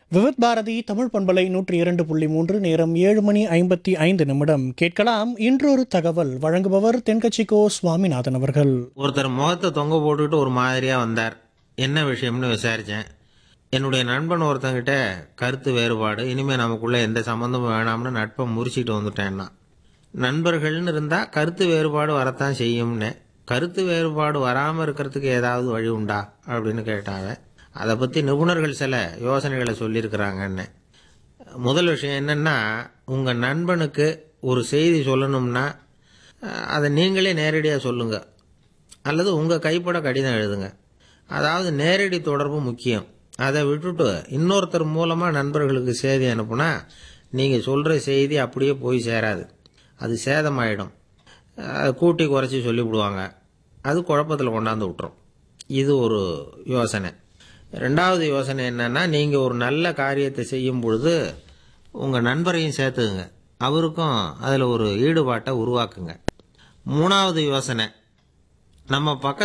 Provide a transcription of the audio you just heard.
விவித் பாரதி தமிழ் பண்பலை நூற்றி இரண்டு புள்ளி மூன்று நேரம் ஏழு மணி ஐம்பத்தி ஐந்து நிமிடம் கேட்கலாம் இன்றொரு தகவல் வழங்குபவர் தென்கட்சிக்கோ சுவாமிநாதன் அவர்கள் ஒருத்தர் முகத்தை தொங்க போட்டுக்கிட்டு ஒரு மாதிரியா வந்தார் என்ன விஷயம்னு விசாரிச்சேன் என்னுடைய நண்பன் ஒருத்தங்கிட்ட கருத்து வேறுபாடு இனிமே நமக்குள்ள எந்த சம்மந்தமும் வேணாம்னு நட்பை முறிச்சிட்டு வந்துட்டேன்னா நண்பர்கள்னு இருந்தா கருத்து வேறுபாடு வரத்தான் செய்யும்னு கருத்து வேறுபாடு வராம இருக்கிறதுக்கு ஏதாவது வழி உண்டா அப்படின்னு கேட்டாங்க அதை பத்தி நிபுணர்கள் சில யோசனைகளை சொல்லியிருக்கிறாங்கன்னு முதல் விஷயம் என்னன்னா உங்க நண்பனுக்கு ஒரு செய்தி சொல்லணும்னா அஹ், அதை நீங்களே நேரடியாக சொல்லுங்க அல்லது உங்க கைப்பட கடிதம் எழுதுங்க அதாவது நேரடி தொடர்பு முக்கியம் அதை விட்டுட்டு இன்னொருத்தர் மூலமா நண்பர்களுக்கு செய்தி அனுப்புனா நீங்க சொல்ற செய்தி அப்படியே போய் சேராது அது சேதமாயிடும் அஹ், கூட்டி குறைச்சி சொல்லிவிடுவாங்க அது குழப்பத்தில் கொண்டாந்து விட்டுரும் இது ஒரு யோசனை ரெண்டாவது யோசனை என்னன்னா நீங்க ஒரு நல்ல காரியத்தை செய்யும் பொழுது உங்க நண்பரையும் சேர்த்துக்குங்க அவருக்கும் அதுல ஒரு ஈடுபாட்டை உருவாக்குங்க மூணாவது யோசனை நம்ம பக்கத்து